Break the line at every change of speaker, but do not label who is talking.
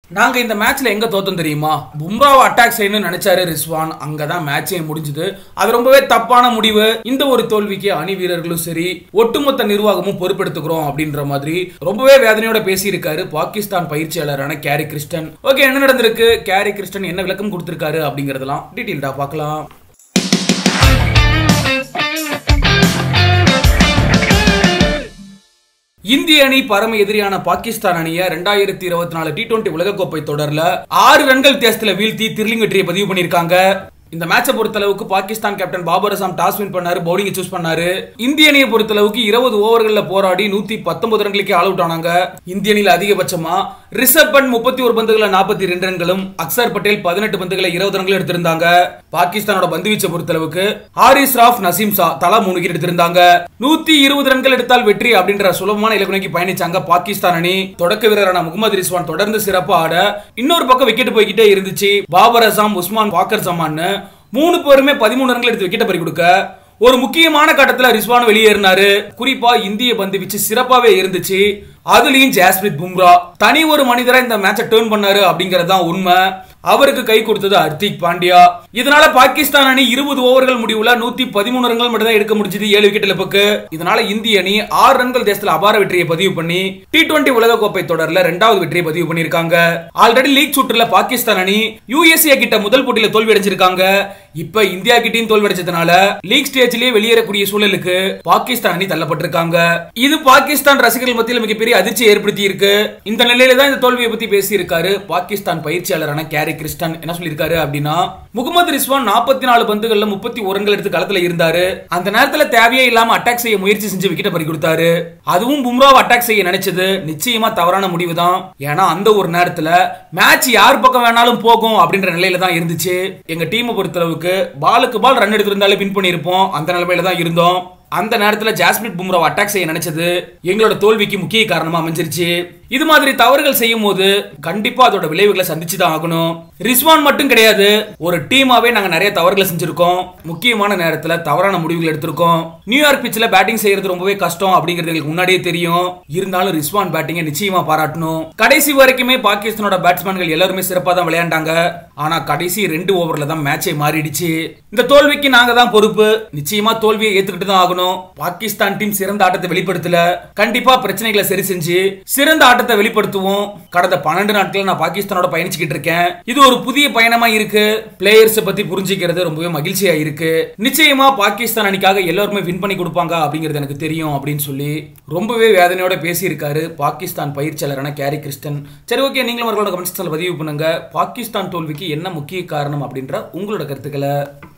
நாங்க இந்த மேட்ச்ல எங்க தோத்தோம் தெரியுமா பும்ராவை அட்டாக் செய்யணும்னு நினைச்சாரு ரிஸ்வான் அங்கதான் மேட்சே முடிஞ்சது அது ரொம்பவே தப்பான முடிவு இந்த ஒரு தோல்விக்கு அணி வீரர்களும் சரி ஒட்டுமொத்த நிர்வாகமும் பொறுப்பெடுத்துக்கிறோம் அப்படின்ற மாதிரி ரொம்பவே வேதனையோட பேசியிருக்காரு பாகிஸ்தான் பயிற்சியாளரான கேரி கிறிஸ்டன் ஓகே என்ன நடந்திருக்கு கேரி கிறிஸ்டன் என்ன விளக்கம் கொடுத்திருக்காரு அப்படிங்கறதெல்லாம் டீட்டெயில்டா பார்க்கலாம் இந்திய அணி பரம எதிரியான பாகிஸ்தான் அணியை ரெண்டாயிரத்தி இருபத்தி நாலு டி டுவெண்டி உலகக்கோப்பை தொடர்ல ஆறு ரன்கள் வித்தியாசத்துல வீழ்த்தி திரிலிங் வெற்றியை பதிவு பண்ணிருக்காங்க இந்த மேட்சை பொறுத்தளவுக்கு Pakistan captain Babar Azam toss win பண்ணாரு பவுலிங் சூஸ் பண்ணாரு இந்திய அணியை பொறுத்தளவுக்கு இருபது ஓவர்கள்ல போராடி நூத்தி பத்தொன்பது ரன்களுக்கே ஆல் அவுட் ஆனாங்க இந்திய அணியில அதிகபட்சமா ரிஷப் பண்ட் முப்பத்தி ஒரு பந்துகளை நாற்பத்தி ரெண்டு ரன்களும் அக்சர் பட்டேல் பதினெட்டு பந்துகளை இருபது ரன்கள் எடுத்திருந்தாங்க பாகிஸ்தானோட பந்து வீச்சை பொறுத்தளவுக்கு ஹாரிஸ் ராஃப் நசீம் ஷா தலா மூணு விக்கெட் எடுத்திருந்தாங்க நூத்தி இருபது ரன்கள் எடுத்தால் வெற்றி அப்படின்ற சுலபமான இலக்கு நோக்கி பயணிச்சாங்க பாகிஸ்தான் அணி தொடக்க வீரரான முகமது ரிஸ்வான் தொடர்ந்து சிறப்பா ஆட இன்னொரு பக்கம் விக்கெட் போய்கிட்டே இருந்துச்சு பாபர் அசாம் உஸ்மான் வாக்கர் ஜமான்னு மூணு பேருமே பதிமூணு ரன்கள் எடுத்து விக்கெட்டை பறி கொடுக்க ஒரு முக்கியமான கட்டத்துல ரிஸ்வான் வெளியேறினாரு குறிப்பா இந்திய பந்து வீச்சு சிறப்பாவே இருந்துச்சு அதுலயும் ஜாஸ்பிரித் பும்ரா தனி ஒரு மனிதரா இந்த மேட்சை டேர்ன் பண்ணாரு அப்படிங்கறது தான் உண்மை அவருக்கு கை கொடுத்தது ஹர்திக் பாண்டியா இதனால பாகிஸ்தான் அணி இருபது ஓவர்கள் முடிவுல நூத்தி பதிமூணு ரன்கள் மட்டும் தான் எடுக்க முடிஞ்சது ஏழு விக்கெட் இழப்புக்கு இதனால இந்திய அணி ஆறு ரன்கள் தேசத்துல அபார வெற்றியை பதிவு பண்ணி டி டுவெண்டி உலகக்கோப்பை தொடர்ல ரெண்டாவது வெற்றியை பதிவு பண்ணிருக்காங்க ஆல்ரெடி லீக் சுற்றுல பாகிஸ்தான் அணி யூஎஸ்ஏ கிட்ட முதல் போட்டியில தோல்வி அடைஞ்சிருக்காங்க இப்ப இந்தியா கிட்டையும் தோல்வி அடைச்சதுனால லீக் ஸ்டேஜ்லயே வெளியேறக்கூடிய சூழலுக்கு பாகிஸ்தான் அணி தள்ளப்பட்டிருக்காங்க இது பாகிஸ்தான் ரசிகர்கள் மத்தியில் மிகப்பெரிய அதிர்ச்சி ஏற்படுத்தி இருக்கு இந்த நிலையில தான் இந்த தோல்வியை பத்தி பேசி இருக்காரு பாகிஸ்தான் பயிற்சியாளரான கேரி கிறிஸ்டன் என்ன சொல்லியிருக்காரு அப்படின்னா முகமது ரிஸ்வான் நாற்பத்தி நாலு பந்துகள்ல முப்பத்தி ஒரு ரன்கள் எடுத்து களத்துல இருந்தாரு அந்த நேரத்துல தேவையே இல்லாம அட்டாக் செய்ய முயற்சி செஞ்சு விக்கெட் பறி கொடுத்தாரு அதுவும் பும்ராவை அட்டாக் செய்ய நினைச்சது நிச்சயமா தவறான முடிவு தான் ஏன்னா அந்த ஒரு நேரத்துல மேட்ச் யார் பக்கம் வேணாலும் போகும் அப்படின்ற நிலையில தான் இருந்துச்சு எங்க டீமை பொறுத்தளவுக்கு பாலுக்கு பால் ரன் எடுத்திருந்தாலே வின் பண்ணியிருப்போம் அந்த நிலைமையில தான் இருந்தோம் அந்த நேரத்துல ஜாஸ்மின் பும்ராவை அட்டாக் செய்ய நினைச்சது எங்களோட தோல்விக்கு முக்கிய காரணமா அமைஞ்சிருச்சு இது மாதிரி தவறுகள் செய்யும் போது கண்டிப்பா அதோட விளைவுகளை சந்திச்சு தான் ஆகணும் ரிஸ்வான் மட்டும் கிடையாது ஒரு டீமாவே நாங்க நிறைய தவறுகளை செஞ்சிருக்கோம் முக்கியமான நேரத்துல தவறான முடிவுகள் எடுத்திருக்கோம் நியூயார்க் பிச்சில் பேட்டிங் செய்யறது ரொம்பவே கஷ்டம் அப்படிங்கிறது எங்களுக்கு முன்னாடியே தெரியும் இருந்தாலும் ரிஸ்வான் பேட்டிங்கை நிச்சயமா பாராட்டணும் கடைசி வரைக்குமே பாகிஸ்தானோட பேட்ஸ்மேன்கள் எல்லாருமே சிறப்பா தான் விளையாண்டாங்க ஆனா கடைசி ரெண்டு ஓவர்ல தான் மேட்சே மாறிடுச்சு இந்த தோல்விக்கு நாங்க தான் பொறுப்பு நிச்சயமா தோல்வியை ஏத்துக்கிட்டு தான் ஆகணும் பாகிஸ்தான் டீம் சிறந்த ஆட்டத்தை வெளிப்படுத்தல கண்டிப்பா பிரச்சனைகளை சரி செஞ்சு சிறந்த ஆட்டத்தை வெளிப்படுத்துவோம் கடந்த பன்னெண்டு நாட்கள் நான் பாகிஸ்தானோட பயணிச்சுக்கிட்டு இருக்கேன் இது ஒரு புதிய பயணமா இருக்கு பிளேயர்ஸ் பத்தி புரிஞ்சுக்கிறது ரொம்பவே மகிழ்ச்சியா இருக்கு நிச்சயமா பாகிஸ்தான் அணிக்காக எல்லாருமே வின் பண்ணி கொடுப்பாங்க அப்படிங்கிறது எனக்கு தெரியும் அப்படின்னு சொல்லி ரொம்பவே வேதனையோட பேசியிருக்காரு பாகிஸ்தான் பயிற்சியாளரான கேரி கிறிஸ்டன் சரி ஓகே நீங்களும் அவர்களோட கமெண்ட்ஸ்ல பதிவு பண்ணுங்க பாகிஸ்தான் தோல்விக்கு என்ன முக்கிய காரணம் அப்படின்ற உங்களோட கருத்துக்களை